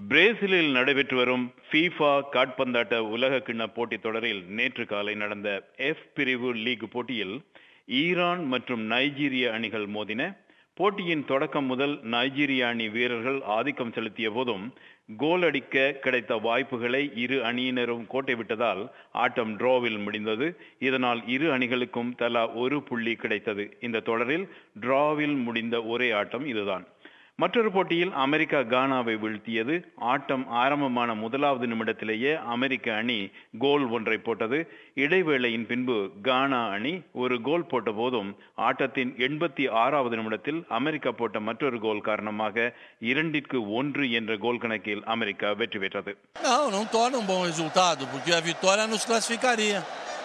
பிரேசிலில் நடைபெற்று வரும் ஃபீஃபா காட்பந்தாட்ட உலக கிண்ண போட்டித் தொடரில் நேற்று காலை நடந்த எஃப் பிரிவு லீக் போட்டியில் ஈரான் மற்றும் நைஜீரிய அணிகள் மோதின போட்டியின் தொடக்கம் முதல் நைஜீரிய அணி வீரர்கள் ஆதிக்கம் செலுத்திய போதும் கோல் அடிக்க கிடைத்த வாய்ப்புகளை இரு அணியினரும் கோட்டை விட்டதால் ஆட்டம் டிராவில் முடிந்தது இதனால் இரு அணிகளுக்கும் தலா ஒரு புள்ளி கிடைத்தது இந்த தொடரில் டிராவில் முடிந்த ஒரே ஆட்டம் இதுதான் மற்றொரு போட்டியில் அமெரிக்கா கானாவை வீழ்த்தியது ஆட்டம் ஆரம்பமான முதலாவது நிமிடத்திலேயே அமெரிக்க அணி கோல் ஒன்றை போட்டது இடைவேளையின் பின்பு கானா அணி ஒரு கோல் போட்ட போதும் ஆட்டத்தின் எண்பத்தி ஆறாவது நிமிடத்தில் அமெரிக்கா போட்ட மற்றொரு கோல் காரணமாக இரண்டிற்கு ஒன்று என்ற கோல் கணக்கில் அமெரிக்கா வெற்றி பெற்றது Não, não torna um bom resultado, porque a vitória nos classificaria.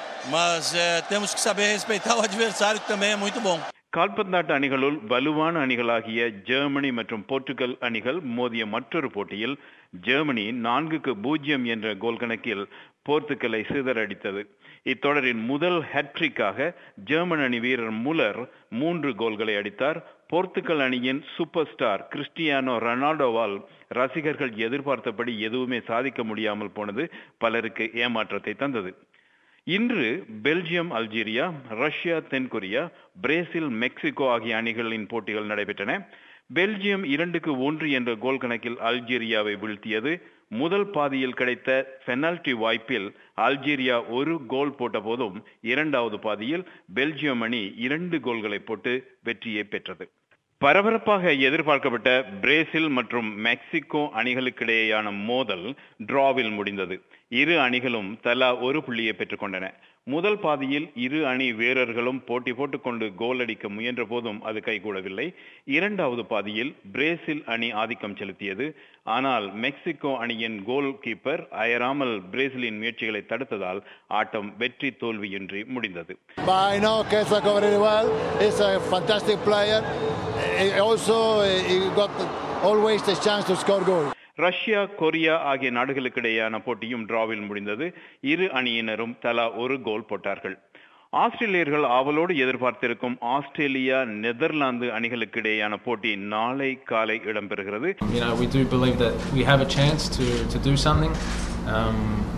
Mas eh, temos que saber respeitar o adversário, que também é muito bom. கால்பந்தாட்ட அணிகளுள் வலுவான அணிகளாகிய ஜெர்மனி மற்றும் போர்ச்சுகல் அணிகள் மோதிய மற்றொரு போட்டியில் ஜெர்மனி நான்குக்கு பூஜ்ஜியம் என்ற கோல் கணக்கில் போர்த்துகலை சிதறடித்தது இத்தொடரின் முதல் ஹேட்ரிக்காக ஜெர்மன் அணி வீரர் முலர் மூன்று கோல்களை அடித்தார் போர்த்துகல் அணியின் சூப்பர் ஸ்டார் கிறிஸ்டியானோ ரொனால்டோவால் ரசிகர்கள் எதிர்பார்த்தபடி எதுவுமே சாதிக்க முடியாமல் போனது பலருக்கு ஏமாற்றத்தை தந்தது இன்று பெல்ஜியம் அல்ஜீரியா ரஷ்யா தென்கொரியா பிரேசில் மெக்சிகோ ஆகிய அணிகளின் போட்டிகள் நடைபெற்றன பெல்ஜியம் இரண்டுக்கு ஒன்று என்ற கோல் கணக்கில் அல்ஜீரியாவை வீழ்த்தியது முதல் பாதியில் கிடைத்த பெனால்டி வாய்ப்பில் அல்ஜீரியா ஒரு கோல் போட்ட போதும் இரண்டாவது பாதியில் பெல்ஜியம் அணி இரண்டு கோல்களை போட்டு வெற்றியை பெற்றது பரபரப்பாக எதிர்பார்க்கப்பட்ட பிரேசில் மற்றும் மெக்சிகோ அணிகளுக்கிடையேயான மோதல் டிராவில் முடிந்தது இரு அணிகளும் தலா ஒரு புள்ளியை பெற்றுக்கொண்டன முதல் பாதியில் இரு அணி வீரர்களும் போட்டி போட்டுக்கொண்டு கோல் அடிக்க முயன்ற போதும் அது கைகூடவில்லை இரண்டாவது பாதியில் பிரேசில் அணி ஆதிக்கம் செலுத்தியது ஆனால் மெக்சிகோ அணியின் கோல் கீப்பர் அயராமல் பிரேசிலின் முயற்சிகளை தடுத்ததால் ஆட்டம் வெற்றி தோல்வியின்றி முடிந்தது But I know Kesa covered it well. He's a fantastic player. He also he got always the chance to score goals. Russia Korea ஆகிய நாடுகளுக்கிடையேயான போட்டியும் டிராவில் முடிந்தது இரு அணியினரும் தலா ஒரு கோல் போட்டார்கள் ஆஸ்திரேலியர்கள் ஆவலோடு எதிர்பார்த்திருக்கும் ஆஸ்திரேலியா நெதர்லாந்து அணிகளுக்கிடையேயான போட்டி நாளை காலை இடம்பெறுகிறது You know, we do believe that we have a chance to, to do something. Um,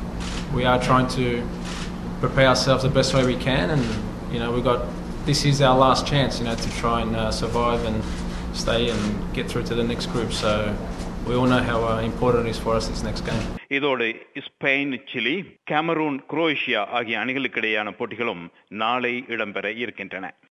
we are trying to prepare ourselves the best way we can, and you know, we got this is our last chance, you know, to try and uh, survive and stay and get through to the next group. So we all know how uh, important it is for us this next game. இதோடு Spain Chile Cameroon Croatia ஆகிய அணிகளுக்கிடையேயான போட்டிகளும் நாளை இடம்பெற இருக்கின்றன